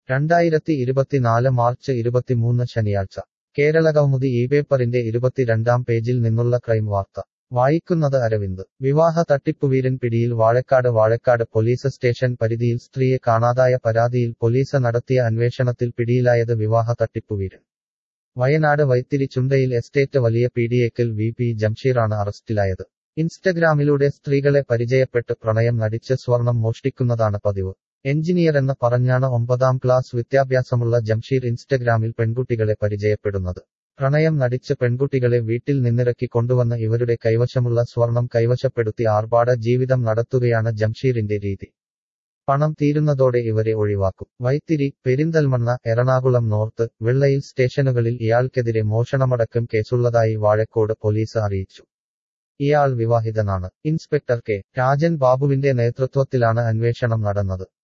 രണ്ടായിരത്തി ഇരുപത്തിനാല് മാർച്ച് ഇരുപത്തിമൂന്ന് ശനിയാഴ്ച കേരളകൗമുദി ഈ പേപ്പറിന്റെ ഇരുപത്തിരണ്ടാം പേജിൽ നിന്നുള്ള ക്രൈം വാർത്ത വായിക്കുന്നത് അരവിന്ദ് വിവാഹ തട്ടിപ്പുവീരൻ പിടിയിൽ വാഴക്കാട് വാഴക്കാട് പോലീസ് സ്റ്റേഷൻ പരിധിയിൽ സ്ത്രീയെ കാണാതായ പരാതിയിൽ പോലീസ് നടത്തിയ അന്വേഷണത്തിൽ പിടിയിലായത് വിവാഹ തട്ടിപ്പുവീരൻ വയനാട് വൈത്തിരി ചുണ്ടയിൽ എസ്റ്റേറ്റ് വലിയ പീഡിയേക്കൽ വി പി ജംഷീറാണ് അറസ്റ്റിലായത് ഇൻസ്റ്റഗ്രാമിലൂടെ സ്ത്രീകളെ പരിചയപ്പെട്ട് പ്രണയം നടിച്ച് സ്വർണം മോഷ്ടിക്കുന്നതാണ് പതിവ് എഞ്ചിനീയർ എന്ന് പറഞ്ഞാണ് ഒമ്പതാം ക്ലാസ് വിദ്യാഭ്യാസമുള്ള ജംഷീർ ഇൻസ്റ്റഗ്രാമിൽ പെൺകുട്ടികളെ പരിചയപ്പെടുന്നത് പ്രണയം നടിച്ച് പെൺകുട്ടികളെ വീട്ടിൽ നിന്നിറക്കി കൊണ്ടുവന്ന് ഇവരുടെ കൈവശമുള്ള സ്വർണം കൈവശപ്പെടുത്തി ആർഭാട ജീവിതം നടത്തുകയാണ് ജംഷീറിന്റെ രീതി പണം തീരുന്നതോടെ ഇവരെ ഒഴിവാക്കും വൈത്തിരി പെരിന്തൽമണ്ണ എറണാകുളം നോർത്ത് വെള്ളയിൽ സ്റ്റേഷനുകളിൽ ഇയാൾക്കെതിരെ മോഷണമടക്കം കേസുള്ളതായി വാഴക്കോട് പോലീസ് അറിയിച്ചു ഇയാൾ വിവാഹിതനാണ് ഇൻസ്പെക്ടർ കെ രാജൻ ബാബുവിന്റെ നേതൃത്വത്തിലാണ് അന്വേഷണം നടന്നത്